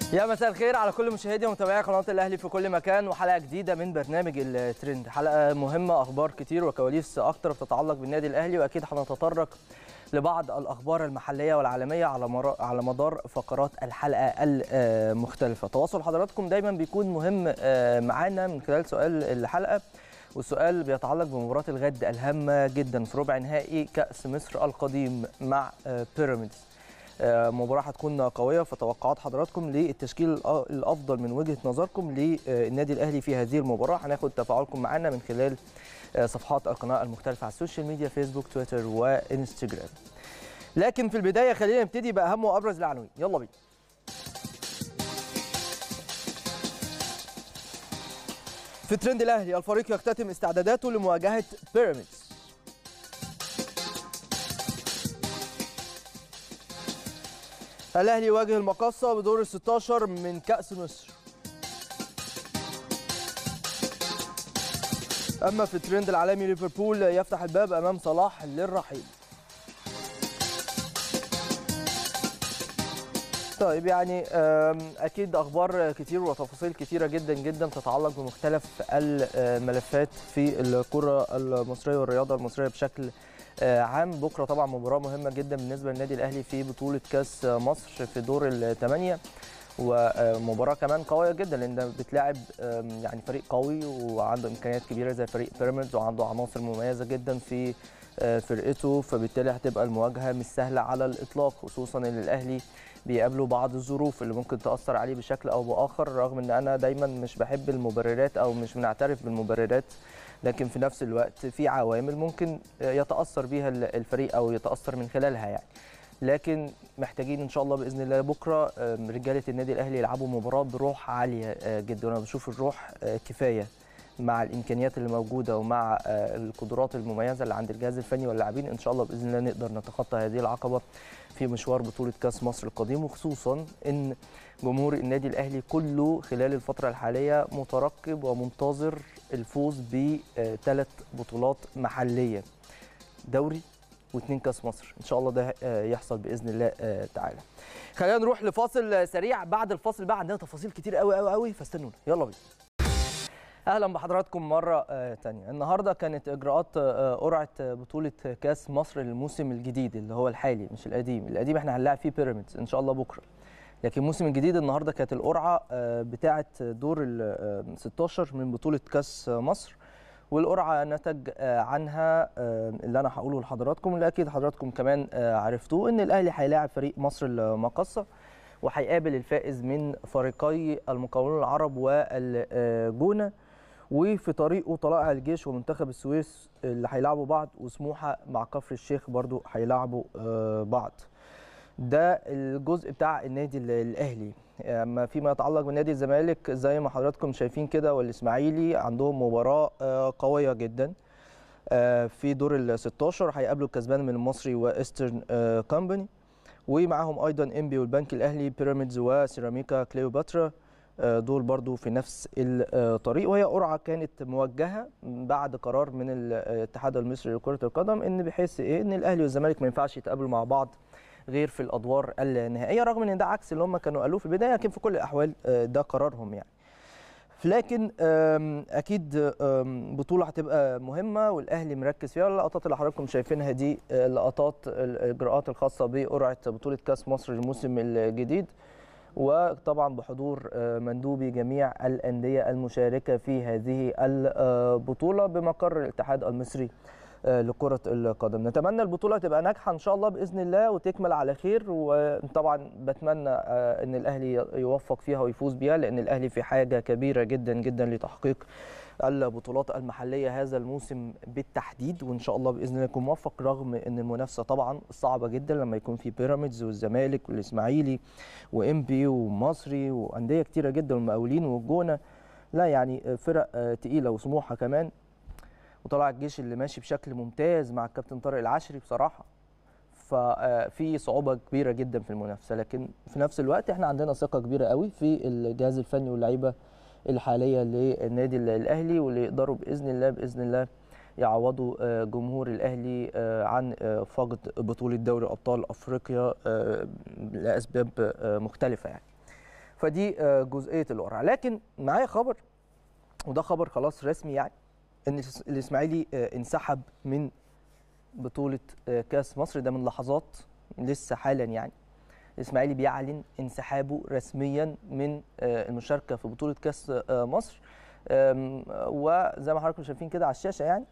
يا مساء الخير على كل مشاهدي ومتابعي قناه الاهلي في كل مكان وحلقه جديده من برنامج الترند حلقه مهمه اخبار كتير وكواليس اكتر بتتعلق بالنادي الاهلي واكيد هنتطرق لبعض الاخبار المحليه والعالميه على مر... على مدار فقرات الحلقه المختلفه تواصل حضراتكم دايما بيكون مهم معانا من خلال سؤال الحلقه والسؤال بيتعلق بمباراه الغد الهامه جدا في ربع نهائي كاس مصر القديم مع بيراميدز مباراه هتكون قويه فتوقعات حضراتكم للتشكيل الافضل من وجهه نظركم للنادي الاهلي في هذه المباراه هناخد تفاعلكم معنا من خلال صفحات القناه المختلفه على السوشيال ميديا فيسبوك تويتر وانستجرام لكن في البدايه خلينا نبتدي باهم وابرز العناوين يلا بينا في ترند الاهلي الفريق يختتم استعداداته لمواجهه بيراميدز الاهلي يواجه المقصه بدور ال 16 من كاس مصر اما في الترند العالمي ليفربول يفتح الباب امام صلاح للرحيل طيب يعني اكيد اخبار كتير وتفاصيل كتيره جدا جدا تتعلق بمختلف الملفات في الكره المصريه والرياضه المصريه بشكل عام بكره طبعا مباراه مهمه جدا بالنسبه للنادي الاهلي في بطوله كاس مصر في دور الثمانيه ومباراه كمان قويه جدا لان بتلاعب يعني فريق قوي وعنده امكانيات كبيره زي فريق بيراميدز وعنده عناصر مميزه جدا في فرقته فبالتالي هتبقى المواجهه مش سهله على الاطلاق خصوصا ان الاهلي بيقابلوا بعض الظروف اللي ممكن تاثر عليه بشكل او باخر رغم ان انا دايما مش بحب المبررات او مش بنعترف بالمبررات لكن في نفس الوقت في عوامل ممكن يتاثر بيها الفريق او يتاثر من خلالها يعني لكن محتاجين ان شاء الله باذن الله بكره رجاله النادي الاهلي يلعبوا مباراه بروح عاليه جدا وانا بشوف الروح كفايه مع الامكانيات اللي موجوده ومع القدرات المميزه اللي عند الجهاز الفني واللاعبين ان شاء الله باذن الله نقدر نتخطى هذه العقبه في مشوار بطوله كاس مصر القديم وخصوصا ان جمهور النادي الاهلي كله خلال الفتره الحاليه مترقب ومنتظر الفوز بثلاث بطولات محليه دوري واثنين كاس مصر ان شاء الله ده يحصل باذن الله تعالى خلينا نروح لفاصل سريع بعد الفاصل بقى عندنا تفاصيل كتير قوي قوي قوي فاستنونا يلا بينا اهلا بحضراتكم مره ثانيه النهارده كانت اجراءات قرعه بطوله كاس مصر للموسم الجديد اللي هو الحالي مش القديم القديم احنا هنلاعب فيه بيراميدز ان شاء الله بكره لكن الموسم الجديد النهارده كانت القرعه بتاعه دور ال 16 من بطوله كاس مصر والقرعه نتج عنها اللي انا هقوله لحضراتكم اللي اكيد حضراتكم كمان عرفتوه ان الاهلي هيلاعب فريق مصر المقصه وهيقابل الفائز من فريقي المقاولون العرب والجونه وفي طريقه طلائع الجيش ومنتخب السويس اللي هيلعبوا بعض وسموحه مع كفر الشيخ برضو هيلعبوا بعض ده الجزء بتاع النادي الاهلي اما فيما يتعلق بنادي الزمالك زي ما حضراتكم شايفين كده والاسماعيلي عندهم مباراه قويه جدا في دور ال 16 هيقابلوا الكسبان من المصري وايسترن كومباني ومعاهم ايضا انبي والبنك الاهلي بيراميدز وسيراميكا كليوباترا دول برضو في نفس الطريق وهي قرعه كانت موجهه بعد قرار من الاتحاد المصري لكره القدم ان بحيث ايه ان الاهلي والزمالك ما ينفعش يتقابلوا مع بعض غير في الادوار النهائيه رغم ان ده عكس اللي هم كانوا قالوه في البدايه لكن في كل الاحوال ده قرارهم يعني لكن اكيد بطوله هتبقى مهمه والاهلي مركز فيها اللقطات اللي حضراتكم شايفينها دي لقطات الاجراءات الخاصه بقرعه بطوله كاس مصر الموسم الجديد وطبعا بحضور مندوبي جميع الانديه المشاركه في هذه البطوله بمقر الاتحاد المصري لكرة القدم نتمنى البطولة تبقى ناجحة إن شاء الله بإذن الله وتكمل على خير وطبعا بتمنى أن الأهلي يوفق فيها ويفوز بيها لأن الأهلي في حاجة كبيرة جدا جدا لتحقيق البطولات المحلية هذا الموسم بالتحديد وإن شاء الله بإذن الله يكون موفق رغم أن المنافسة طبعا صعبة جدا لما يكون في بيراميدز والزمالك والإسماعيلي وإمبي ومصري وأندية كتيرة جدا والمقاولين والجونة لا يعني فرق تقيلة وسموحة كمان وطلع الجيش اللي ماشي بشكل ممتاز مع الكابتن طارق العشري بصراحه ففي صعوبه كبيره جدا في المنافسه لكن في نفس الوقت احنا عندنا ثقه كبيره قوي في الجهاز الفني واللعيبه الحاليه للنادي الاهلي واللي يقدروا باذن الله باذن الله يعوضوا جمهور الاهلي عن فقد بطوله دوري ابطال افريقيا لاسباب مختلفه يعني فدي آه، جزئيه القرعه لكن معايا خبر وده خبر خلاص رسمي يعني ان الإس- الاسماعيلي آه، انسحب من بطوله آه، كاس مصر ده من لحظات لسه حالا يعني الاسماعيلي بيعلن انسحابه رسميا من آه، المشاركه في بطوله كاس آه، مصر آم، وزي ما حضراتكم شايفين كده على الشاشه يعني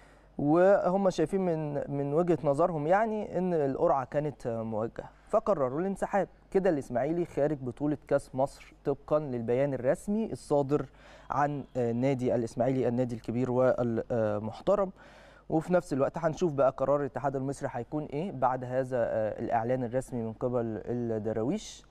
وهم شايفين من من وجهه نظرهم يعني ان القرعه كانت آه، موجهه فقرروا الانسحاب كده الاسماعيلي خارج بطوله كاس مصر طبقا للبيان الرسمي الصادر عن آه، نادي الاسماعيلي النادي الكبير والمحترم وفي نفس الوقت هنشوف بقى قرار الاتحاد المصري هيكون ايه بعد هذا آه، الاعلان الرسمي من قبل الدراويش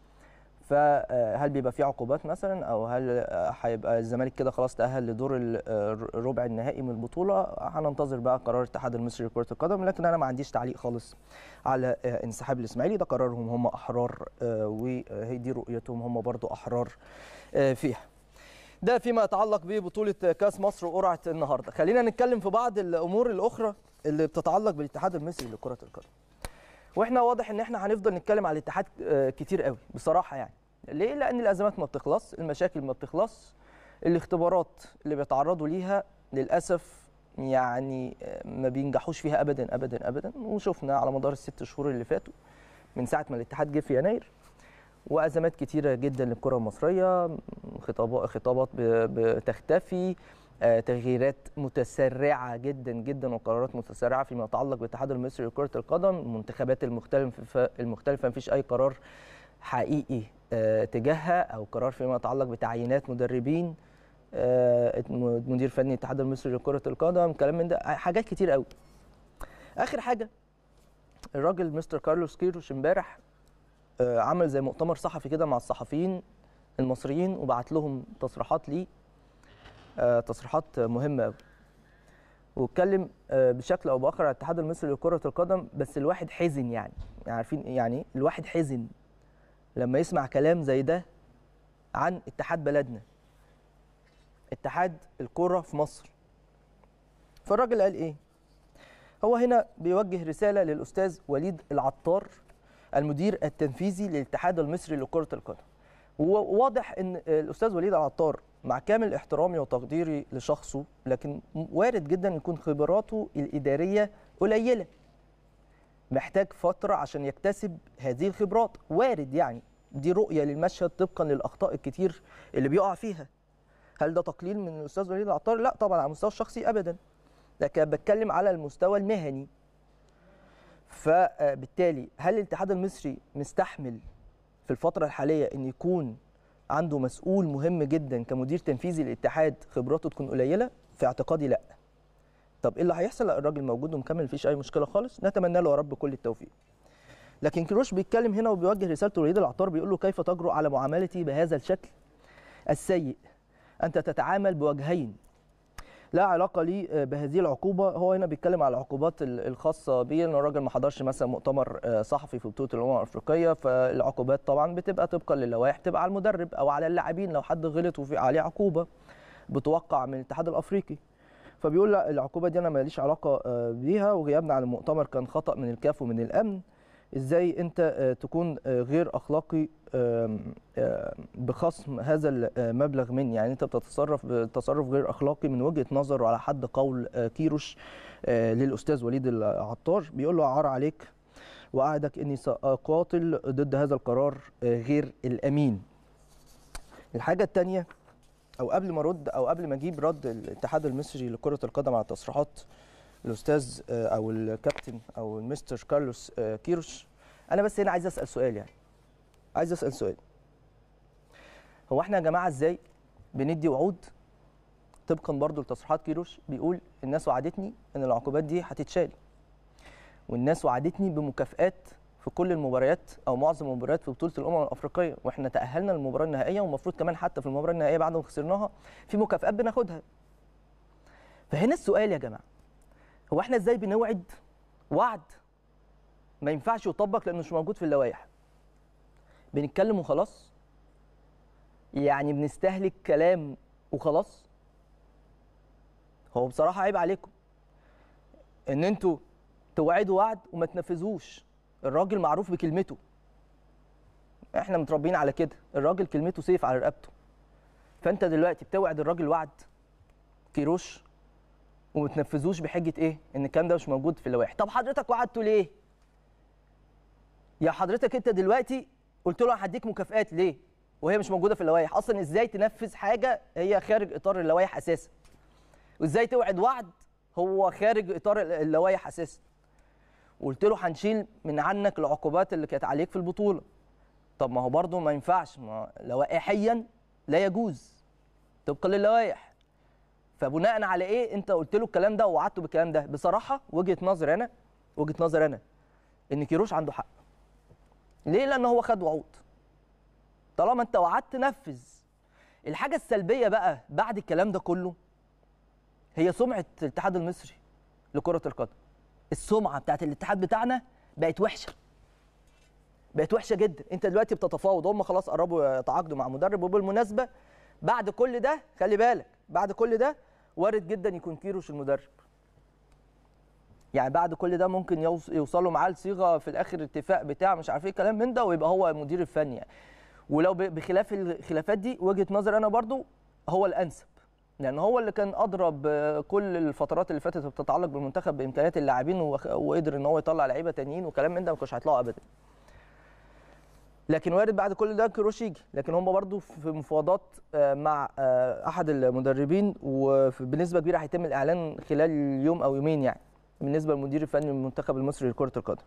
فهل بيبقى في عقوبات مثلا او هل آه، هيبقى الزمالك كده خلاص تاهل لدور ال- آه، الربع النهائي من البطوله هننتظر بقى قرار الاتحاد المصري لكره القدم لكن انا ما عنديش تعليق خالص على آه، انسحاب الاسماعيلي ده قرارهم هم احرار آه، وهي دي رؤيتهم هم برضو احرار آه، فيها ده فيما يتعلق ببطوله كاس مصر وقرعه النهارده خلينا نتكلم في بعض الامور الاخرى اللي بتتعلق بالاتحاد المصري لكره القدم واحنا واضح ان احنا هنفضل نتكلم على الاتحاد آه، كتير قوي بصراحه يعني ليه لان الازمات ما بتخلص المشاكل ما بتخلص الاختبارات اللي بيتعرضوا ليها للاسف يعني آه، ما بينجحوش فيها ابدا ابدا ابدا وشفنا على مدار الست شهور اللي فاتوا من ساعه ما الاتحاد جه في يناير وازمات كتيره جدا للكره المصريه خطابات خطابات ب- بتختفي آه، تغييرات متسرعه جدا جدا وقرارات متسرعه فيما يتعلق بالاتحاد المصري لكره القدم المنتخبات المختلفه المختلفه مفيش اي قرار حقيقي آه، تجاهها او قرار فيما يتعلق بتعيينات مدربين آه، مدير فني الاتحاد المصري لكره القدم كلام من ده حاجات كتير قوي اخر حاجه الراجل مستر كارلوس كيروش امبارح آه، عمل زي مؤتمر صحفي كده مع الصحفيين المصريين وبعت لهم تصريحات ليه آه، تصريحات مهمه قوي واتكلم آه، بشكل او باخر على الاتحاد المصري لكره القدم بس الواحد حزن يعني يعني عارفين إيه يعني إيه؟ الواحد حزن لما يسمع كلام زي ده عن اتحاد بلدنا اتحاد الكره في مصر فالراجل قال ايه هو هنا بيوجه رساله للاستاذ وليد العطار المدير التنفيذي للاتحاد المصري لكره القدم وواضح ان الاستاذ وليد العطار مع كامل احترامي وتقديري لشخصه لكن وارد جدا يكون خبراته الاداريه قليله محتاج فتره عشان يكتسب هذه الخبرات وارد يعني دي رؤيه للمشهد طبقا للاخطاء الكتير اللي بيقع فيها هل ده تقليل من الاستاذ وليد العطار لا طبعا على المستوى الشخصي ابدا لكن بتكلم على المستوى المهني فبالتالي هل الاتحاد المصري مستحمل في الفترة الحالية أن يكون عنده مسؤول مهم جدا كمدير تنفيذي للاتحاد خبراته تكون قليلة؟ في اعتقادي لا. طب ايه اللي هيحصل؟ لا الراجل موجود ومكمل مفيش أي مشكلة خالص، نتمنى له يا رب كل التوفيق. لكن كيروش بيتكلم هنا وبيوجه رسالته لوليد العطار بيقول له كيف تجرؤ على معاملتي بهذا الشكل السيء؟ أنت تتعامل بوجهين لا علاقه لي بهذه العقوبه هو هنا بيتكلم على العقوبات ال- الخاصه بيه ان الراجل ما حضرش مثلا مؤتمر آه، صحفي في بطوله الامم الافريقيه فالعقوبات طبعا بتبقى طبقا للوائح بتبقى على المدرب او على اللاعبين لو حد غلط وفي عليه عقوبه بتوقع من الاتحاد الافريقي فبيقول لا العقوبه دي انا ماليش علاقه آه، بيها وغيابنا عن المؤتمر كان خطا من الكاف ومن الامن ازاي انت آه، تكون آه، غير اخلاقي آم، آم، بخصم هذا المبلغ مني يعني انت بتتصرف بتصرف غير اخلاقي من وجهه نظر وعلى حد قول آه، كيروش آه، للاستاذ وليد العطار بيقول له عار عليك واعدك اني ساقاتل ضد هذا القرار آه، غير الامين الحاجه الثانيه او قبل ما ارد او قبل ما اجيب رد الاتحاد المصري لكره القدم على تصريحات الاستاذ آه، او الكابتن او المستر كارلوس آه، كيروش انا بس هنا عايز اسال سؤال يعني عايز اسال سؤال هو احنا يا جماعه ازاي بندي وعود طبقا برضو لتصريحات كيروش بيقول الناس وعدتني ان العقوبات دي هتتشال والناس وعدتني بمكافئات في كل المباريات او معظم المباريات في بطوله الامم الافريقيه واحنا تاهلنا للمباراه النهائيه والمفروض كمان حتى في المباراه النهائيه بعد ما خسرناها في مكافئات بناخدها فهنا السؤال يا جماعه هو احنا ازاي بنوعد وعد ما ينفعش يطبق لانه مش موجود في اللوائح بنتكلم وخلاص يعني بنستهلك كلام وخلاص هو بصراحه عيب عليكم ان انتوا توعدوا وعد وما تنفذوش الراجل معروف بكلمته احنا متربيين على كده الراجل كلمته سيف على رقبته فانت دلوقتي بتوعد الراجل وعد كيروش وما تنفذوش بحجه ايه ان الكلام ده مش موجود في اللوائح طب حضرتك وعدته ليه يا حضرتك انت دلوقتي قلت له هديك مكافئات ليه وهي مش موجوده في اللوائح اصلا ازاي تنفذ حاجه هي خارج اطار اللوائح اساسا وازاي توعد وعد هو خارج اطار اللوائح اساسا قلت له هنشيل من عنك العقوبات اللي كانت عليك في البطوله طب ما هو برضه ما ينفعش ما لوائحيا لا يجوز طبقا للوائح فبناء على ايه انت قلت له الكلام ده ووعدته بالكلام ده بصراحه وجهه نظر انا وجهه نظر انا ان كيروش عنده حق ليه لان هو خد وعود طالما انت وعدت نفذ الحاجه السلبيه بقى بعد الكلام ده كله هي سمعه الاتحاد المصري لكره القدم السمعه بتاعت الاتحاد بتاعنا بقت وحشه بقت وحشه جدا انت دلوقتي بتتفاوض هم خلاص قربوا يتعاقدوا مع مدرب وبالمناسبه بعد كل ده خلي بالك بعد كل ده وارد جدا يكون كيروش المدرب يعني بعد كل ده ممكن يوص- يوصلوا معاه لصيغه في الاخر اتفاق بتاع مش عارف ايه كلام من ده ويبقى هو المدير الفني يعني. ولو ب- بخلاف الخلافات دي وجهه نظر انا برضو هو الانسب لان هو اللي كان اضرب كل الفترات اللي فاتت بتتعلق بالمنتخب بامكانيات اللاعبين وخ- وقدر ان هو يطلع لعيبه تانيين وكلام من ده ما كانوش هيطلعوا ابدا لكن وارد بعد كل ده كروش يجي لكن هم برضو في مفاوضات آه، مع آه، احد المدربين وبنسبه كبيره هيتم الاعلان خلال يوم او يومين يعني بالنسبه للمدير الفني للمنتخب المصري لكره القدم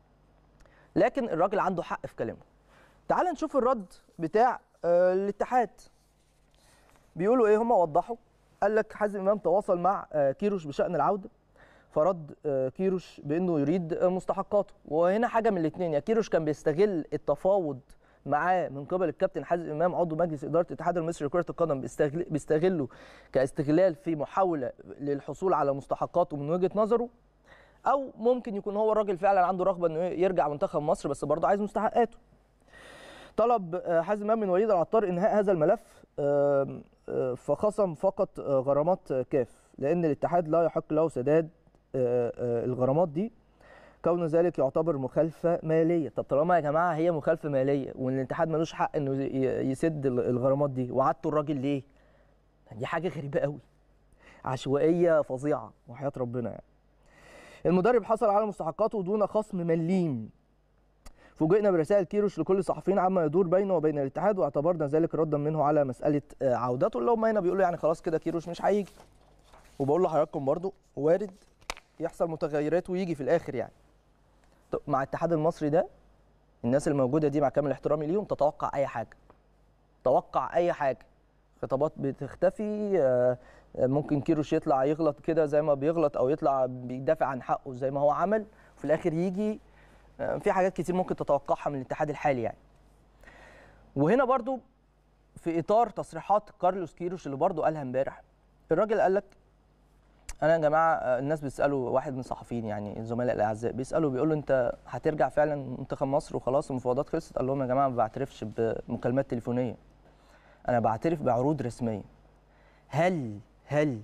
لكن الراجل عنده حق في كلامه تعال نشوف الرد بتاع آه، الاتحاد بيقولوا ايه هم وضحوا قال لك حازم امام تواصل مع آه، كيروش بشان العوده فرد آه، كيروش بانه يريد آه، مستحقاته وهنا حاجه من الاثنين يا كيروش كان بيستغل التفاوض معاه من قبل الكابتن حازم امام عضو مجلس اداره الاتحاد المصري لكره القدم بيستغل بيستغله كاستغلال في محاوله للحصول على مستحقاته من وجهه نظره او ممكن يكون هو الراجل فعلا عنده رغبه انه يرجع منتخب مصر بس برضه عايز مستحقاته طلب آه، حازم امام من وليد العطار انهاء هذا الملف آم، آه، فخصم فقط آه، غرامات آه، كاف لان الاتحاد لا يحق له سداد آه، آه، الغرامات دي كون ذلك يعتبر مخالفه ماليه طب طالما يا جماعه هي مخالفه ماليه وان الاتحاد ملوش حق انه ي- يسد ال- الغرامات دي وعدتوا الراجل ليه دي حاجه غريبه قوي عشوائيه فظيعه وحياه ربنا يعني المدرب حصل على مستحقاته دون خصم مليم فوجئنا برسائل كيروش لكل الصحفيين عما يدور بينه وبين الاتحاد واعتبرنا ذلك ردا منه على مساله آه، عودته اللي هم هنا بيقولوا يعني خلاص كده كيروش مش هيجي وبقول لحضراتكم برضو وارد يحصل متغيرات ويجي في الاخر يعني طب مع الاتحاد المصري ده الناس الموجوده دي مع كامل احترامي ليهم تتوقع اي حاجه توقع اي حاجه خطابات بتختفي آه، آه، ممكن كيروش يطلع يغلط كده زي ما بيغلط او يطلع بيدافع عن حقه زي ما هو عمل وفي الاخر يجي آه، في حاجات كتير ممكن تتوقعها من الاتحاد الحالي يعني وهنا برضو في اطار تصريحات كارلوس كيروش اللي برضو قالها امبارح الراجل قال لك انا يا جماعه آه، الناس بيسالوا واحد من الصحفيين يعني الزملاء الاعزاء بيسالوا بيقولوا انت هترجع فعلا منتخب مصر وخلاص المفاوضات خلصت قال لهم يا جماعه ما بعترفش بمكالمات تليفونيه انا بعترف بعروض رسميه هل هل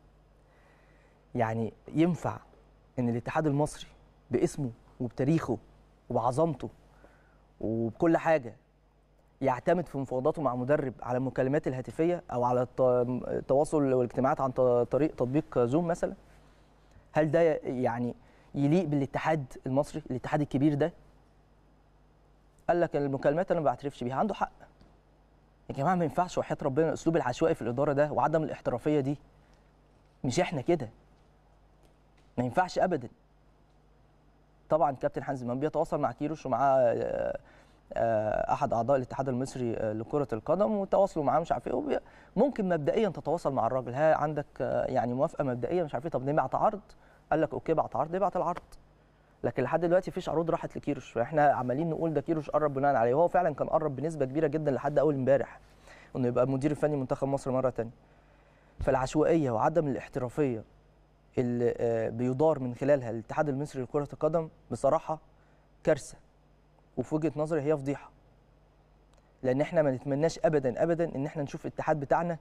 يعني ينفع ان الاتحاد المصري باسمه وبتاريخه وبعظمته وبكل حاجه يعتمد في مفاوضاته مع مدرب على المكالمات الهاتفيه او على الت- التواصل والاجتماعات عن ط- طريق تطبيق زوم مثلا هل ده يعني يليق بالاتحاد المصري الاتحاد الكبير ده قال لك المكالمات انا ما بعترفش بيها عنده حق يا جماعه ما ينفعش وحياه ربنا الاسلوب العشوائي في الاداره ده وعدم الاحترافيه دي مش احنا كده ما ينفعش ابدا طبعا كابتن حازم امام بيتواصل مع كيروش ومع آه، آه، احد اعضاء الاتحاد المصري آه، لكره القدم وتواصلوا معاه مش عارف ايه وبي- ممكن مبدئيا تتواصل مع الراجل ها عندك آه، يعني موافقه مبدئيه مش عارف ايه طب نبعت عرض قال لك اوكي بعت عرض ابعت العرض لكن لحد دلوقتي مفيش عروض راحت لكيروش فاحنا عمالين نقول ده كيروش قرب بناء عليه وهو فعلا كان قرب بنسبه كبيره جدا لحد اول امبارح انه يبقى المدير الفني منتخب مصر مره ثانيه فالعشوائيه وعدم الاحترافيه اللي آه، بيدار من خلالها الاتحاد المصري لكره القدم بصراحه كارثه وفي وجهه نظري هي فضيحه لان احنا ما نتمناش ابدا ابدا ان احنا نشوف الاتحاد بتاعنا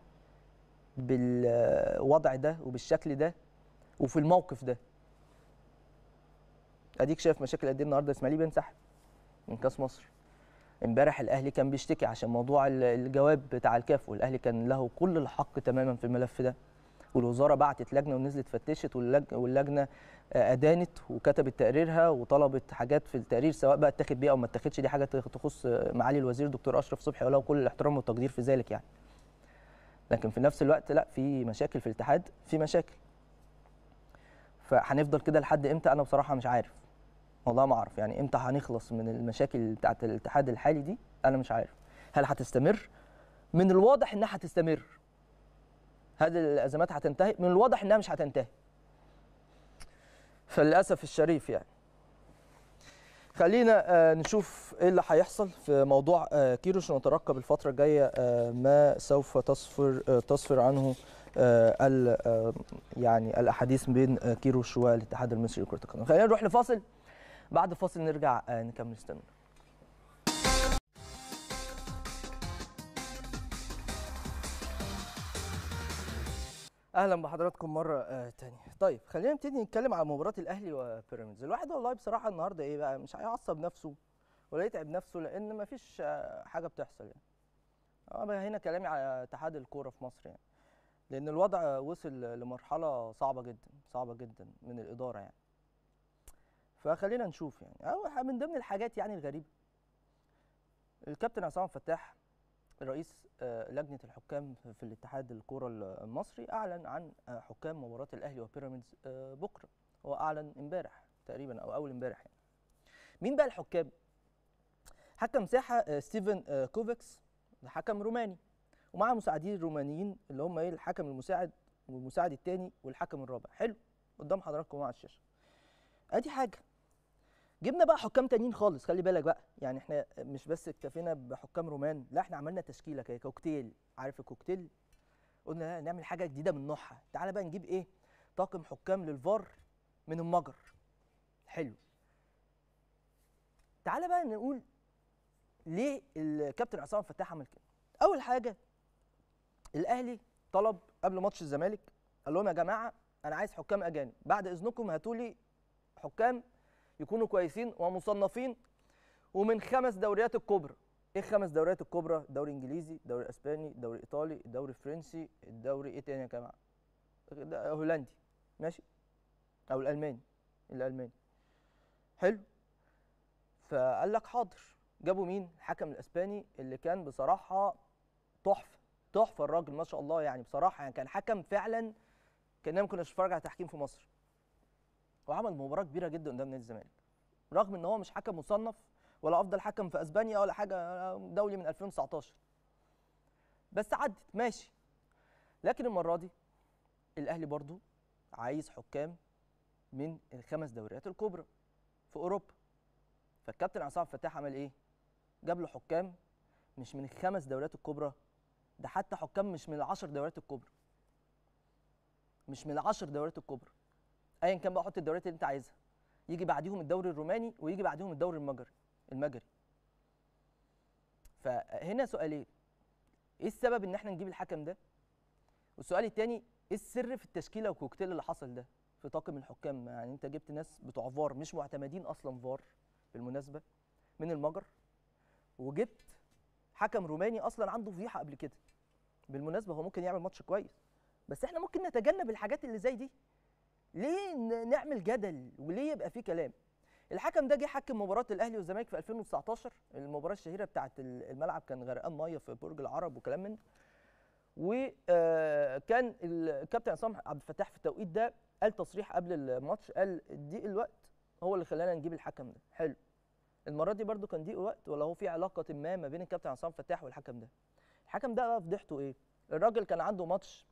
بالوضع ده وبالشكل ده وفي الموقف ده اديك شايف مشاكل قد ايه النهارده اسماعيلي بينسحب من كاس مصر امبارح الاهلي كان بيشتكي عشان موضوع ال- الجواب بتاع الكاف والاهلي كان له كل الحق تماما في الملف ده والوزاره بعتت لجنه ونزلت فتشت واللج- واللجنه آه، ادانت وكتبت تقريرها وطلبت حاجات في التقرير سواء بقى اتاخد بيها او ما اتاخدش دي حاجه تخص آه، معالي الوزير دكتور اشرف صبحي وله كل الاحترام والتقدير في ذلك يعني لكن في نفس الوقت لا في مشاكل في الاتحاد في مشاكل فهنفضل كده لحد امتى انا بصراحه مش عارف والله ما اعرف يعني امتى هنخلص من المشاكل بتاعه الاتحاد الحالي دي انا مش عارف هل هتستمر من الواضح انها هتستمر هل الازمات هتنتهي من الواضح انها مش هتنتهي فللاسف الشريف يعني خلينا آه، نشوف ايه اللي هيحصل في موضوع آه، كيروش ونترقب الفتره الجايه آه، ما سوف تصفر آه، تصفر عنه آه، ال- آه، يعني الاحاديث بين آه، كيروش والاتحاد المصري لكره القدم خلينا نروح لفاصل بعد فاصل نرجع آه، نكمل استنى اهلا بحضراتكم مره آه تانية طيب خلينا نبتدي نتكلم على مباراه الاهلي وبيراميدز الواحد والله بصراحه النهارده ايه بقى مش هيعصب نفسه ولا يتعب نفسه لان مفيش آه حاجه بتحصل يعني أنا بقى هنا كلامي على اتحاد الكوره في مصر يعني لان الوضع وصل لمرحله صعبه جدا صعبه جدا من الاداره يعني فخلينا نشوف يعني اول حاجه من ضمن الحاجات يعني الغريبه الكابتن عصام فتاح رئيس آه، لجنه الحكام في الاتحاد الكوره المصري اعلن عن آه، حكام مباراه الاهلي وبيراميدز آه، بكره هو اعلن امبارح تقريبا او اول امبارح يعني مين بقى الحكام حكم ساحه آه، ستيفن آه، كوفاكس ده حكم روماني ومعاه مساعدين رومانيين اللي هم ايه الحكم المساعد والمساعد الثاني والحكم الرابع حلو قدام حضراتكم على الشاشه ادي حاجه جبنا بقى حكام تانيين خالص خلي بالك بقى يعني احنا مش بس اكتفينا بحكام رومان لا احنا عملنا تشكيله كده كوكتيل عارف الكوكتيل قلنا لا نعمل حاجه جديده من نوعها تعالى بقى نجيب ايه طاقم حكام للفار من المجر حلو تعالى بقى نقول ليه الكابتن عصام فتاح عمل كده اول حاجه الاهلي طلب قبل ماتش الزمالك قال لهم يا جماعه انا عايز حكام اجانب بعد اذنكم هاتوا لي حكام يكونوا كويسين ومصنفين ومن خمس دوريات الكبرى ايه الخمس دوريات الكبرى الدوري الانجليزي الدوري الاسباني الدوري الايطالي الدوري الفرنسي الدوري ايه تاني يا جماعه ده هولندي ماشي او الالماني الالماني حلو فقال لك حاضر جابوا مين الحكم الاسباني اللي كان بصراحه تحفه تحفه الراجل ما شاء الله يعني بصراحه يعني كان حكم فعلا كاننا ما كناش نتفرج على تحكيم في مصر وعمل مباراه كبيره جدا قدام نادي الزمالك رغم ان هو مش حكم مصنف ولا افضل حكم في اسبانيا ولا حاجه دولي من 2019 بس عدت ماشي لكن المره دي الاهلي برضو عايز حكام من الخمس دوريات الكبرى في اوروبا فالكابتن عصام فتاح عمل ايه جاب له حكام مش من الخمس دوريات الكبرى ده حتى حكام مش من العشر دوريات الكبرى مش من العشر دوريات الكبرى ايا كان بقى حط الدوريات اللي انت عايزها يجي بعديهم الدوري الروماني ويجي بعديهم الدوري المجري المجري فهنا سؤالين ايه السبب ان احنا نجيب الحكم ده والسؤال الثاني ايه السر في التشكيله والكوكتيل اللي حصل ده في طاقم الحكام يعني انت جبت ناس بتوع فار مش معتمدين اصلا فار بالمناسبه من المجر وجبت حكم روماني اصلا عنده فضيحه قبل كده بالمناسبه هو ممكن يعمل ماتش كويس بس احنا ممكن نتجنب الحاجات اللي زي دي ليه ن- نعمل جدل وليه يبقى في كلام الحكم ده جه حكم مباراه الاهلي والزمالك في 2019 المباراه الشهيره بتاعه ال- الملعب كان غرقان ميه في برج العرب وكلام من ده وكان الكابتن عصام عبد الفتاح في التوقيت ده قال تصريح قبل الماتش قال ضيق الوقت هو اللي خلانا نجيب الحكم ده حلو المره دي برده كان ضيق الوقت ولا هو في علاقه ما ما بين الكابتن عصام فتاح والحكم ده الحكم ده بقى فضيحته ايه الراجل كان عنده ماتش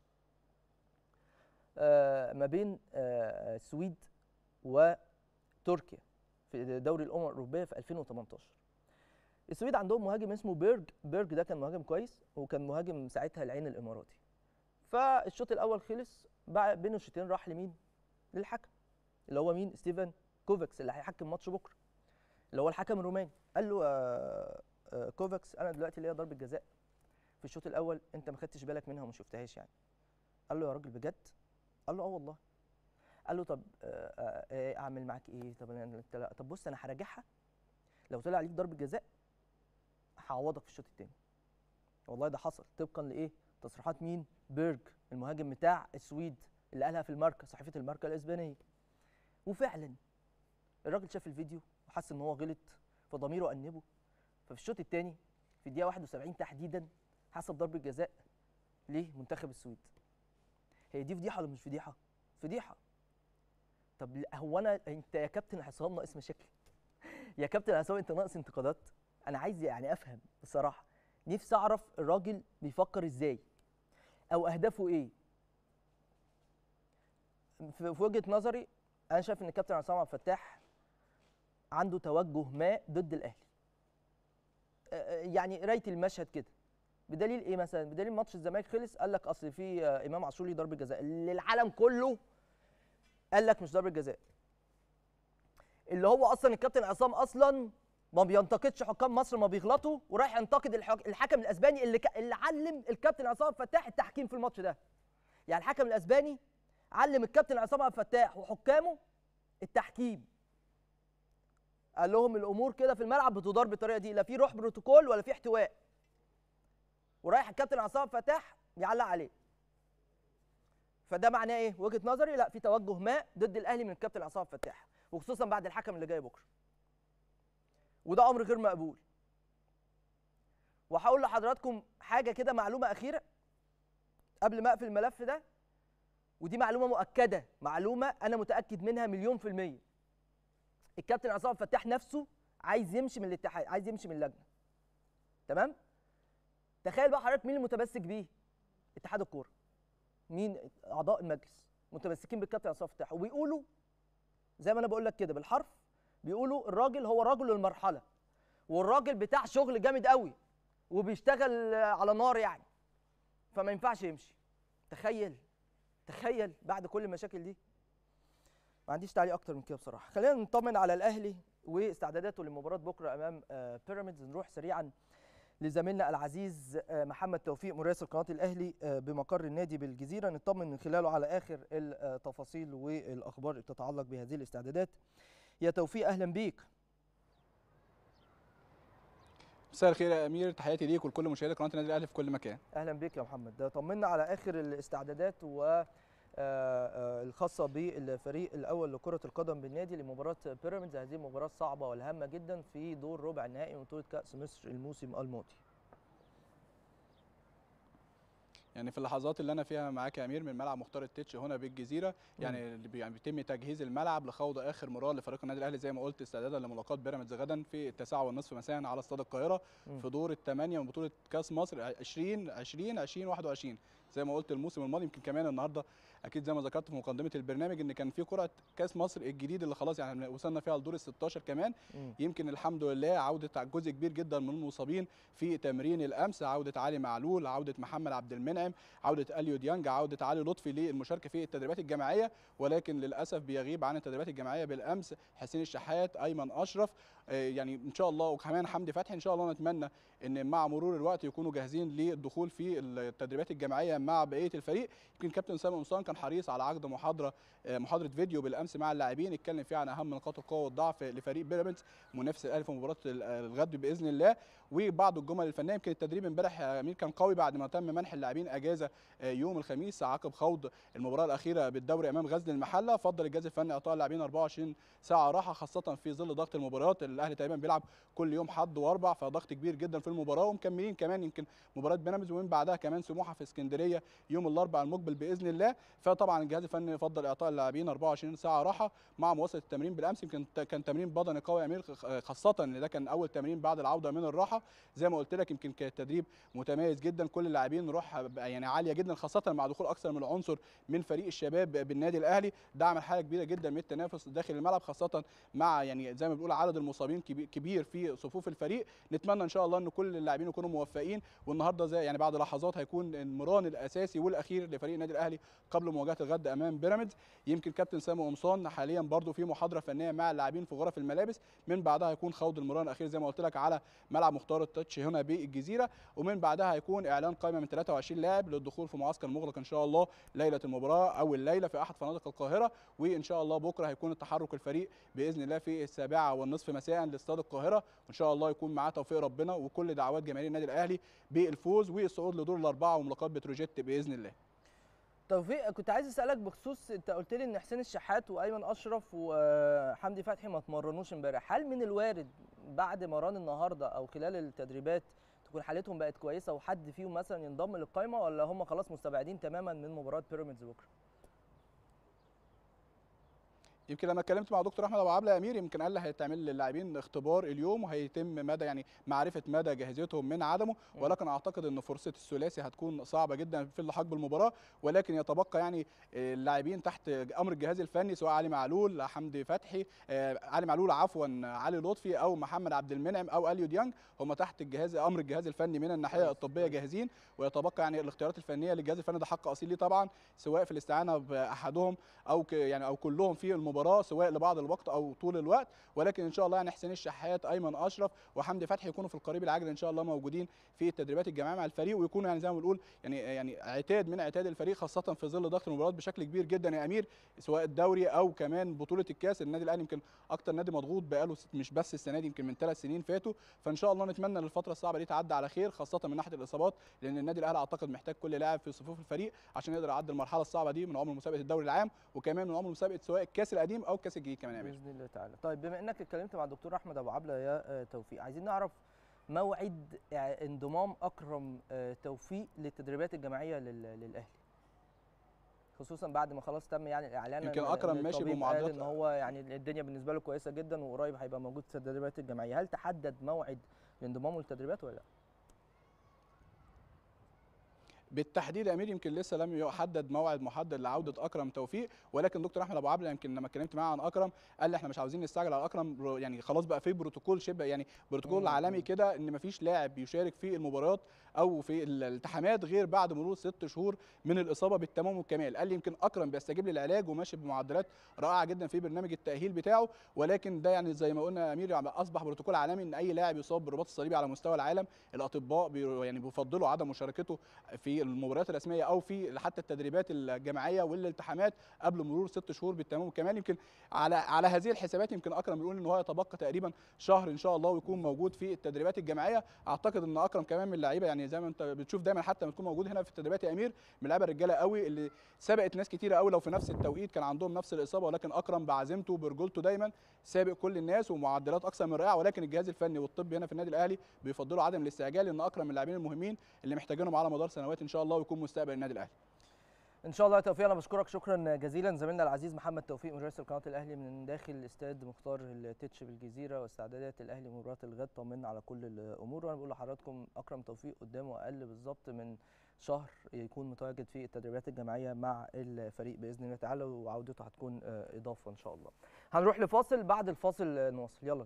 آه، ما بين آه، السويد وتركيا في دوري الامم الاوروبيه في 2018 السويد عندهم مهاجم اسمه بيرج بيرج ده كان مهاجم كويس وكان مهاجم ساعتها العين الاماراتي فالشوط الاول خلص بقى بين الشوطين راح لمين للحكم اللي هو مين ستيفن كوفاكس اللي هيحكم ماتش بكره اللي هو الحكم الروماني قال له آه، آه، كوفاكس انا دلوقتي ليا ضربه جزاء في الشوط الاول انت ما خدتش بالك منها وما شفتهاش يعني قال له يا راجل بجد قال له اه والله قال له طب آه، آه، آه، اعمل معاك ايه طب انا انت لا طب بص انا هراجعها لو طلع عليك ضربه جزاء هعوضك في الشوط الثاني والله ده حصل طبقا لايه تصريحات مين بيرج المهاجم بتاع السويد اللي قالها في الماركه صحيفه الماركه الاسبانيه وفعلا الراجل شاف الفيديو وحس ان هو غلط فضميره انبه ففي الشوط الثاني في الدقيقه 71 تحديدا حسب ضربه جزاء لمنتخب السويد هي دي فضيحه ولا مش فضيحه فضيحه طب ل- هو انا انت يا كابتن عصام ناقص مشاكل يا كابتن عصام انت ناقص انتقادات انا عايز يعني افهم بصراحه نفسي اعرف الراجل بيفكر ازاي او اهدافه ايه في في وجهه نظري انا شايف ان الكابتن عصام عبد الفتاح عنده توجه ما ضد الاهلي آه، آه، يعني قرايه المشهد كده بدليل ايه مثلا بدليل ماتش الزمالك خلص قال لك اصل في آه، امام عاشور ليه ضربه جزاء اللي العالم كله قال لك مش ضربه جزاء اللي هو اصلا الكابتن عصام اصلا ما بينتقدش حكام مصر ما بيغلطوا ورايح ينتقد الحك... الحكم الاسباني اللي ك... اللي علم الكابتن عصام عبد الفتاح التحكيم في الماتش ده يعني الحكم الاسباني علم الكابتن عصام عبد الفتاح وحكامه التحكيم قال لهم الامور كده في الملعب بتدار بالطريقه دي لا في روح بروتوكول ولا في احتواء ورايح الكابتن عصام فتاح يعلق عليه فده معناه ايه وجهه نظري لا في توجه ما ضد الاهلي من الكابتن عصام فتاح وخصوصا بعد الحكم اللي جاي بكره وده امر غير مقبول وهقول لحضراتكم حاجه كده معلومه اخيره قبل ما اقفل الملف ده ودي معلومه مؤكده معلومه انا متاكد منها مليون في الميه الكابتن عصام فتاح نفسه عايز يمشي من الاتحاد عايز يمشي من اللجنه تمام تخيل بقى حضرتك مين المتمسك بيه اتحاد الكوره مين اعضاء المجلس متمسكين بالكابتن عصام فتاح وبيقولوا زي ما انا بقول لك كده بالحرف بيقولوا الراجل هو رجل المرحله والراجل بتاع شغل جامد قوي وبيشتغل على نار يعني فما ينفعش يمشي تخيل تخيل بعد كل المشاكل دي ما عنديش تعليق اكتر من كده بصراحه خلينا نطمن على الاهلي واستعداداته لمباراه بكره امام آه، بيراميدز نروح سريعا لزميلنا العزيز آه، محمد توفيق مراسل قناه الاهلي آه، بمقر النادي بالجزيره نطمن من خلاله على اخر التفاصيل والاخبار اللي تتعلق بهذه الاستعدادات يا توفيق اهلا بيك مساء الخير يا امير تحياتي ليك ولكل مشاهدي قناه النادي الاهلي في كل مكان اهلا بيك يا محمد ده طمنا على اخر الاستعدادات و آه، آه، الخاصه بالفريق الاول لكره القدم بالنادي لمباراه بيراميدز هذه المباراه الصعبه والهامه جدا في دور ربع النهائي من بطوله كاس مصر الموسم الماضي يعني في اللحظات اللي انا فيها معاك يا امير من ملعب مختار التتش هنا بالجزيره يعني اللي بي- يعني بيتم تجهيز الملعب لخوض اخر مران لفريق النادي الاهلي زي ما قلت استعدادا لملاقاه بيراميدز غدا في التاسعه والنصف مساء على استاد القاهره مم. في دور الثمانيه من بطوله كاس مصر 20 20 2021 زي ما قلت الموسم الماضي يمكن كمان النهارده اكيد زي ما ذكرت في مقدمه البرنامج ان كان في قرعه كاس مصر الجديد اللي خلاص يعني وصلنا فيها لدور ال 16 كمان مم. يمكن الحمد لله عوده جزء كبير جدا من المصابين في تمرين الامس عوده علي معلول عوده محمد عبد المنعم عوده اليو ديانج عوده علي لطفي للمشاركه في التدريبات الجماعيه ولكن للاسف بيغيب عن التدريبات الجماعيه بالامس حسين الشحات ايمن اشرف آه، يعني ان شاء الله وكمان حمدي فتحي ان شاء الله نتمنى ان مع مرور الوقت يكونوا جاهزين للدخول في التدريبات الجماعيه مع بقيه الفريق يمكن كابتن سامي قمصان كان حريص على عقد محاضره آه، محاضره فيديو بالامس مع اللاعبين اتكلم فيها عن اهم نقاط القوه والضعف لفريق بيراميدز منافس الاهلي في مباراه ال- الغد باذن الله وبعض الجمل الفنيه يمكن التدريب امبارح يا امير كان قوي بعد ما تم منح اللاعبين اجازه آه، يوم الخميس عقب خوض المباراه الاخيره بالدوري امام غزل المحله فضل الجهاز الفني اعطاء اللاعبين 24 ساعه راحه خاصه في ظل ضغط المباريات الاهلي تقريبا بيلعب كل يوم حد واربع فضغط كبير جدا في المباراه ومكملين كمان يمكن مباراه بيراميدز ومن بعدها كمان سموحه في اسكندريه يوم الاربعاء المقبل باذن الله فطبعا الجهاز الفني فضل اعطاء اللاعبين 24 ساعه راحه مع مواصله التمرين بالامس يمكن ت- كان تمرين بدني قوي يا امير خ- خاصه ان ده كان اول تمرين بعد العوده من الراحه زي ما قلت لك يمكن كان التدريب متميز جدا كل اللاعبين روح يعني عاليه جدا خاصه مع دخول اكثر من عنصر من فريق الشباب بالنادي الاهلي ده عمل حاله كبيره جدا من التنافس داخل الملعب خاصه مع يعني زي ما بنقول عدد المصابين كبي- كبير في صفوف الفريق نتمنى ان شاء الله ان كل اللاعبين يكونوا موفقين والنهارده زي يعني بعد لحظات هيكون المران الاساسي والاخير لفريق النادي الاهلي قبل مواجهه الغد امام بيراميدز يمكن كابتن سامي قمصان حاليا برضو في محاضره فنيه مع اللاعبين في غرف الملابس من بعدها هيكون خوض المران الاخير زي ما قلت لك على ملعب مختار مختار التتش هنا بالجزيره ومن بعدها هيكون اعلان قائمه من 23 لاعب للدخول في معسكر مغلق ان شاء الله ليله المباراه او الليله في احد فنادق القاهره وان شاء الله بكره هيكون التحرك الفريق باذن الله في السابعه والنصف مساء لاستاد القاهره وان شاء الله يكون معاه توفيق ربنا وكل دعوات جماهير النادي الاهلي بالفوز والصعود لدور الاربعه وملاقات بتروجيت باذن الله توفيق كنت عايز اسالك بخصوص انت قلت لي ان حسين الشحات وايمن اشرف وحمدي فتحي ما اتمرنوش امبارح هل من الوارد بعد مران النهارده او خلال التدريبات تكون حالتهم بقت كويسه وحد فيهم مثلا ينضم للقائمه ولا هم خلاص مستبعدين تماما من مباراه بيراميدز بكره يمكن لما اتكلمت مع دكتور احمد ابو عبله امير يمكن قال لي هيتعمل للاعبين اختبار اليوم وهيتم مدى يعني معرفه مدى جاهزيتهم من عدمه ولكن اعتقد ان فرصه الثلاثي هتكون صعبه جدا في اللحاق بالمباراه ولكن يتبقى يعني اللاعبين تحت امر الجهاز الفني سواء علي معلول حمدي فتحي علي معلول عفوا علي لطفي او محمد عبد المنعم او اليو ديانج هم تحت الجهاز امر الجهاز الفني من الناحيه الطبيه جاهزين ويتبقى يعني الاختيارات الفنيه للجهاز الفني ده حق اصيل ليه طبعا سواء في الاستعانه باحدهم او يعني او كلهم في المباراه سواء لبعض الوقت او طول الوقت ولكن ان شاء الله يعني حسين الشحات ايمن اشرف وحمدي فتحي يكونوا في القريب العاجل ان شاء الله موجودين في التدريبات الجماعيه مع الفريق ويكونوا يعني زي ما بنقول يعني يعني عتاد من عتاد الفريق خاصه في ظل ضغط المباريات بشكل كبير جدا يا امير سواء الدوري او كمان بطوله الكاس النادي الاهلي يمكن اكتر نادي مضغوط بقاله مش بس السنه دي يمكن من ثلاث سنين فاتوا فان شاء الله نتمنى ان الفتره الصعبه دي تعدي على خير خاصه من ناحيه الاصابات لان النادي الاهلي اعتقد محتاج كل لاعب في صفوف الفريق عشان يقدر يعدي المرحله الصعبه دي من عمر مسابقه الدوري العام وكمان من عمر مسابقه سواء الكاس القديم او الكاس الجديد كمان يا باذن الله تعالى طيب بما انك اتكلمت مع الدكتور احمد ابو عبله يا توفيق عايزين نعرف موعد انضمام اكرم توفيق للتدريبات الجماعيه للاهلي خصوصا بعد ما خلاص تم يعني الاعلان يمكن اكرم ماشي بمعدلات ان هو يعني الدنيا بالنسبه له كويسه جدا وقريب هيبقى موجود في التدريبات الجماعيه هل تحدد موعد لانضمامه للتدريبات ولا لا بالتحديد يا امير يمكن لسه لم يحدد موعد محدد لعوده اكرم توفيق ولكن دكتور احمد ابو عبله يمكن لما اتكلمت معاه عن اكرم قال لي احنا مش عاوزين نستعجل على اكرم يعني خلاص بقى في بروتوكول شبه يعني بروتوكول عالمي كده ان مفيش لاعب يشارك في المباريات او في الالتحامات غير بعد مرور ست شهور من الاصابه بالتمام والكمال قال لي يمكن اكرم بيستجيب للعلاج وماشي بمعدلات رائعه جدا في برنامج التاهيل بتاعه ولكن ده يعني زي ما قلنا يا امير يعني اصبح بروتوكول عالمي ان اي لاعب يصاب بالرباط الصليبي على مستوى العالم الاطباء بي يعني بيفضلوا عدم مشاركته في المباريات الرسميه او في حتى التدريبات الجماعيه والالتحامات قبل مرور ست شهور بالتمام والكمال يمكن على على هذه الحسابات يمكن اكرم بيقول ان هو يتبقى تقريبا شهر ان شاء الله ويكون موجود في التدريبات الجماعيه اعتقد ان اكرم كمان من اللعيبه يعني زي ما انت بتشوف دايما حتى لما تكون موجود هنا في التدريبات يا امير من اللعيبه الرجاله قوي اللي سبقت ناس كتيره قوي لو في نفس التوقيت كان عندهم نفس الاصابه ولكن اكرم بعزيمته برجولته دايما سابق كل الناس ومعدلات اكثر من رائعه ولكن الجهاز الفني والطبي هنا في النادي الاهلي بيفضلوا عدم الاستعجال لان اكرم من اللاعبين المهمين اللي محتاجينهم على مدار سنوات ان شاء الله ويكون مستقبل النادي الاهلي ان شاء الله يا توفيق انا بشكرك شكرا جزيلا زميلنا العزيز محمد توفيق مراسل قناه الاهلي من داخل استاد مختار التتش بالجزيره واستعدادات الاهلي مباراه الغد طمنا على كل الامور وانا بقول لحضراتكم اكرم توفيق قدامه اقل بالظبط من شهر يكون متواجد في التدريبات الجماعيه مع الفريق باذن الله تعالى وعودته هتكون اضافه ان شاء الله هنروح لفاصل بعد الفاصل نواصل يلا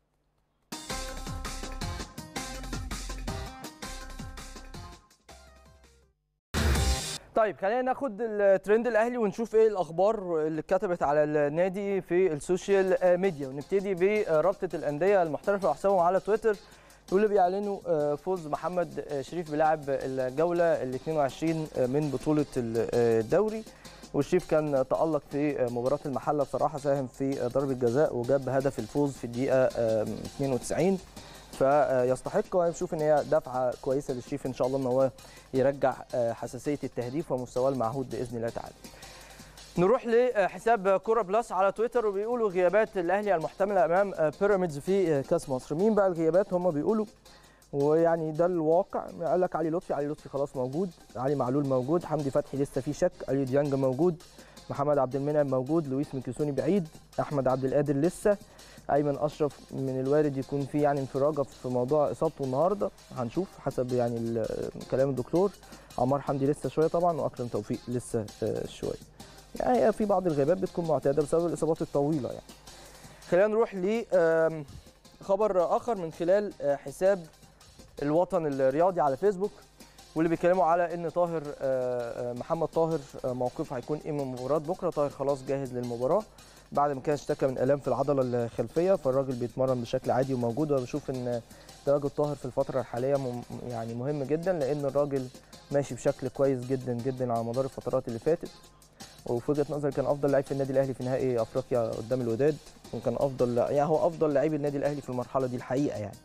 طيب خلينا ناخد الترند الاهلي ونشوف ايه الاخبار اللي اتكتبت على النادي في السوشيال ميديا ونبتدي برابطه الانديه المحترفه وحسابهم على تويتر واللي بيعلنوا فوز محمد شريف بلاعب الجوله ال 22 من بطوله الدوري والشريف كان تألق في مباراة المحلة بصراحة ساهم في ضربة جزاء وجاب هدف الفوز في الدقيقة 92 فيستحق ونشوف ان هي دفعه كويسه للشريف ان شاء الله ان هو يرجع حساسيه التهديف ومستواه المعهود باذن الله تعالى. نروح لحساب كوره بلس على تويتر وبيقولوا غيابات الاهلي المحتمله امام بيراميدز في كاس مصر، مين بقى الغيابات هم بيقولوا ويعني ده الواقع قال لك علي لطفي علي لطفي خلاص موجود علي معلول موجود حمدي فتحي لسه في شك اليو ديانج موجود محمد عبد المنعم موجود لويس ميكيسوني بعيد احمد عبد القادر لسه ايمن اشرف من الوارد يكون في يعني انفراجه في موضوع اصابته النهارده هنشوف حسب يعني كلام الدكتور عمار حمدي لسه شويه طبعا واكرم توفيق لسه شويه يعني في بعض الغيابات بتكون معتاده بسبب الاصابات الطويله يعني خلينا نروح ل خبر اخر من خلال حساب الوطن الرياضي على فيسبوك واللي بيتكلموا على ان طاهر محمد طاهر موقفه هيكون ايه من مباراه بكره طاهر خلاص جاهز للمباراه بعد ما كان اشتكى من الام في العضله الخلفيه فالراجل بيتمرن بشكل عادي وموجود وبشوف ان تواجد طاهر في الفتره الحاليه مم يعني مهم جدا لان الراجل ماشي بشكل كويس جدا جدا على مدار الفترات اللي فاتت وفي وجهه نظري كان افضل لعيب في النادي الاهلي في نهائي افريقيا قدام الوداد وكان افضل يعني هو افضل لعيب النادي الاهلي في المرحله دي الحقيقه يعني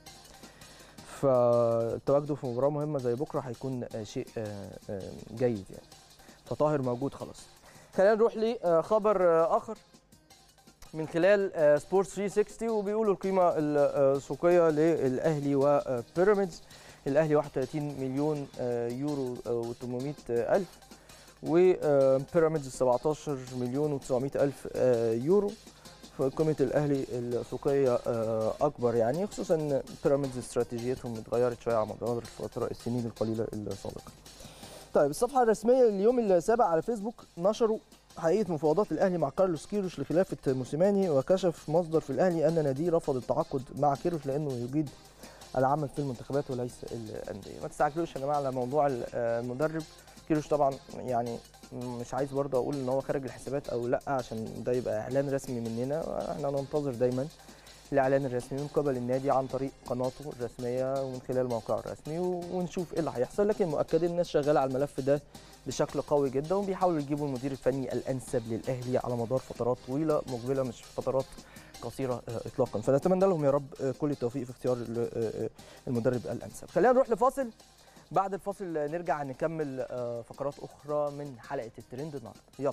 فتواجده في مباراه مهمه زي بكره هيكون شيء جيد يعني فطاهر موجود خلاص خلينا نروح لخبر اخر من خلال سبورتس 360 وبيقولوا القيمه السوقيه للاهلي وبيراميدز الاهلي 31 مليون يورو و800 الف وبيراميدز 17 مليون و900 الف يورو فقيمه الاهلي السوقيه اكبر يعني خصوصا ان بيراميدز استراتيجيتهم اتغيرت شويه على مدار الفتره السنين القليله السابقه. طيب الصفحه الرسميه اليوم السابع على فيسبوك نشروا حقيقه مفاوضات الاهلي مع كارلوس كيروش لخلافه موسيماني وكشف مصدر في الاهلي ان ناديه رفض التعاقد مع كيروش لانه يجيد العمل في المنتخبات وليس الانديه ما تستعجلوش يا جماعه على موضوع المدرب كيروش طبعا يعني مش عايز برضه اقول ان هو خارج الحسابات او لا عشان ده يبقى اعلان رسمي مننا احنا ننتظر دايما الاعلان الرسمي من قبل النادي عن طريق قناته الرسميه ومن خلال موقعه الرسمي ونشوف ايه اللي هيحصل لكن مؤكد الناس شغاله على الملف ده بشكل قوي جدا وبيحاولوا يجيبوا المدير الفني الانسب للاهلي على مدار فترات طويله مقبله مش فترات قصيره اطلاقا فنتمنى لهم يا رب كل التوفيق في اختيار المدرب الانسب خلينا نروح لفاصل بعد الفاصل نرجع نكمل فقرات اخرى من حلقه الترند النهارده يلا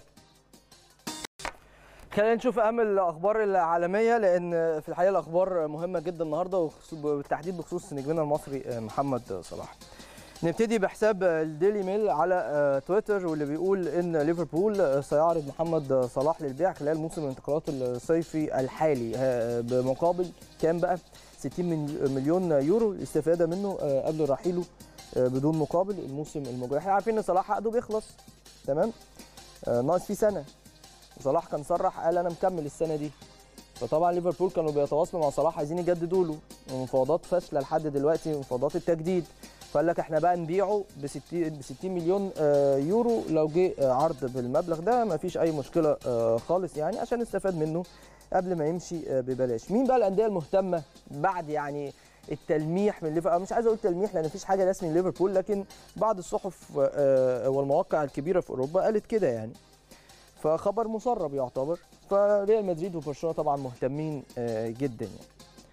خلينا نشوف اهم الاخبار العالميه لان في الحقيقه الاخبار مهمه جدا النهارده وبالتحديد بخصوص نجمنا المصري محمد صلاح نبتدي بحساب الديلي ميل على تويتر واللي بيقول ان ليفربول سيعرض محمد صلاح للبيع خلال موسم الانتقالات الصيفي الحالي بمقابل كام بقى 60 مليون يورو الاستفاده منه قبل رحيله بدون مقابل الموسم المقبل احنا عارفين ان صلاح عقده بيخلص تمام ناقص فيه سنه وصلاح كان صرح قال انا مكمل السنه دي فطبعا ليفربول كانوا بيتواصلوا مع صلاح عايزين يجددوا له ومفاوضات فاشله لحد دلوقتي مفاوضات التجديد فقال لك احنا بقى نبيعه ب 60 ب 60 مليون يورو لو جه عرض بالمبلغ ده ما فيش اي مشكله خالص يعني عشان نستفاد منه قبل ما يمشي ببلاش مين بقى الانديه المهتمه بعد يعني التلميح من ليفربول مش عايز اقول تلميح لان مفيش حاجه رسمي ليفربول لكن بعض الصحف والمواقع الكبيره في اوروبا قالت كده يعني فخبر مسرب يعتبر فريال مدريد وبرشلونه طبعا مهتمين جدا يعني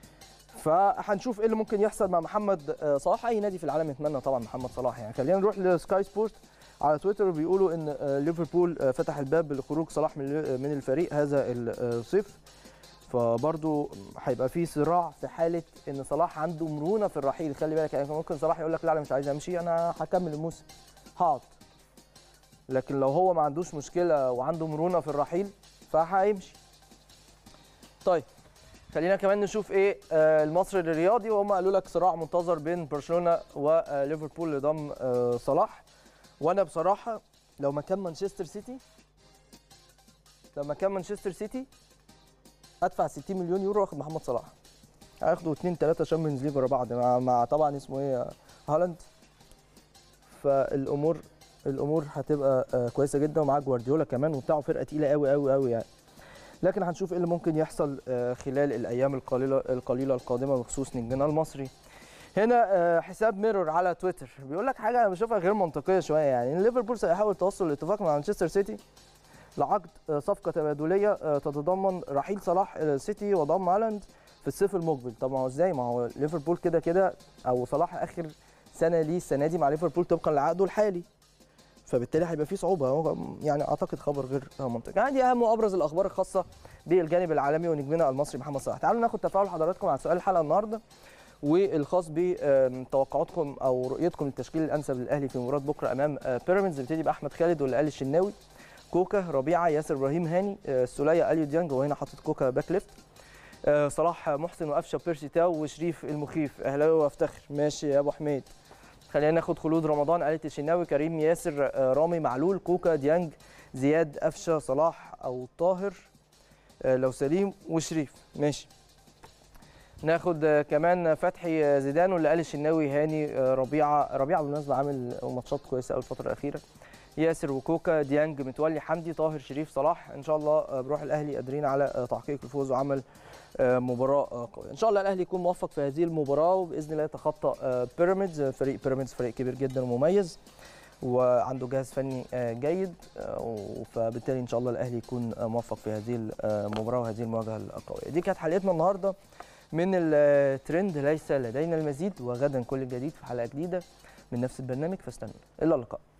فهنشوف ايه اللي ممكن يحصل مع محمد صلاح اي نادي في العالم يتمنى طبعا محمد صلاح يعني خلينا نروح لسكاي سبورت على تويتر بيقولوا ان ليفربول فتح الباب لخروج صلاح من الفريق هذا الصيف فبرضه هيبقى في صراع في حاله ان صلاح عنده مرونه في الرحيل خلي بالك يعني ممكن صلاح يقول لك لا انا مش عايز امشي انا هكمل الموسم هقعد لكن لو هو ما عندوش مشكله وعنده مرونه في الرحيل فهيمشي طيب خلينا كمان نشوف ايه آه المصري الرياضي وهم قالوا لك صراع منتظر بين برشلونه وليفربول لضم آه صلاح وانا بصراحه لو مكان مانشستر سيتي لو مكان مانشستر سيتي ادفع 60 مليون يورو واخد محمد صلاح هياخدوا اثنين ثلاثه شامبيونز ليج ورا بعض مع, مع طبعا اسمه ايه هالاند فالامور الامور هتبقى كويسه جدا ومعاه جوارديولا كمان وبتاعه فرقه تقيله قوي قوي قوي يعني لكن هنشوف ايه اللي ممكن يحصل خلال الايام القليله القليله القادمه بخصوص نجمنا المصري هنا حساب ميرور على تويتر بيقول لك حاجه انا بشوفها غير منطقيه شويه يعني ان ليفربول سيحاول التوصل لاتفاق مع مانشستر سيتي لعقد صفقه تبادليه تتضمن رحيل صلاح الى السيتي وضم هالاند في الصيف المقبل طب ما هو ازاي ما هو ليفربول كده كده او صلاح اخر سنه ليه السنه دي مع ليفربول طبقا لعقده الحالي فبالتالي هيبقى في صعوبه يعني اعتقد خبر غير منطقي يعني دي اهم وابرز الاخبار الخاصه بالجانب العالمي ونجمنا المصري محمد صلاح تعالوا ناخد تفاعل حضراتكم على سؤال الحلقه النهارده والخاص بتوقعاتكم او رؤيتكم للتشكيل الانسب للاهلي في مباراه بكره امام بيراميدز نبتدي باحمد خالد واللي قال الشناوي كوكا ربيعه ياسر ابراهيم هاني السوليه اليو ديانج وهنا حاطط كوكا باك ليفت صلاح محسن وقفشه بيرسي تاو وشريف المخيف اهلاوي وافتخر ماشي يا ابو حميد خلينا ناخد خلود رمضان قالت الشناوي كريم ياسر رامي معلول كوكا ديانج زياد قفشه صلاح او طاهر لو سليم وشريف ماشي ناخد كمان فتحي زيدان واللي قال الشناوي هاني ربيعه ربيعه بالمناسبه عامل ماتشات كويسه قوي الفتره الاخيره ياسر وكوكا ديانج متولي حمدي طاهر شريف صلاح ان شاء الله بروح الاهلي قادرين على تحقيق الفوز وعمل مباراه قويه ان شاء الله الاهلي يكون موفق في هذه المباراه وباذن الله يتخطى بيراميدز فريق بيراميدز فريق كبير جدا ومميز وعنده جهاز فني جيد فبالتالي ان شاء الله الاهلي يكون موفق في هذه المباراه وهذه المواجهه القويه دي كانت حلقتنا النهارده من الترند ليس لدينا المزيد وغدا كل الجديد في حلقه جديده من نفس البرنامج فاستنوا الى اللقاء